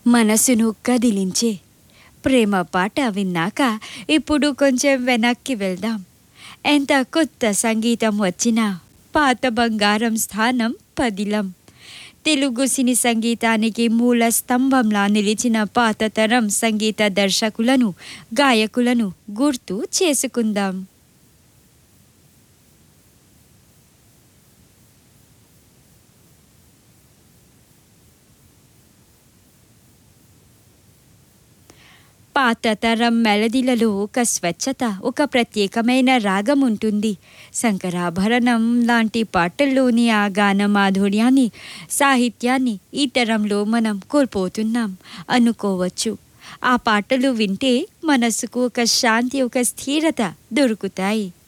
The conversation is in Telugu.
మనసును కదిలించే ప్రేమ పాట విన్నాక ఇప్పుడు కొంచెం వెనక్కి వెళ్దాం ఎంత కొత్త సంగీతం వచ్చినా పాత బంగారం స్థానం పదిలం తెలుగు సినీ సంగీతానికి మూల స్తంభంలా నిలిచిన పాత తరం సంగీత దర్శకులను గాయకులను గుర్తు చేసుకుందాం పాత తరం మెలడీలలో ఒక స్వచ్ఛత ఒక ప్రత్యేకమైన రాగం ఉంటుంది శంకరాభరణం లాంటి పాటల్లోని ఆ గాన మాధుర్యాన్ని సాహిత్యాన్ని ఈ తరంలో మనం కోల్పోతున్నాం అనుకోవచ్చు ఆ పాటలు వింటే మనసుకు ఒక శాంతి ఒక స్థిరత దొరుకుతాయి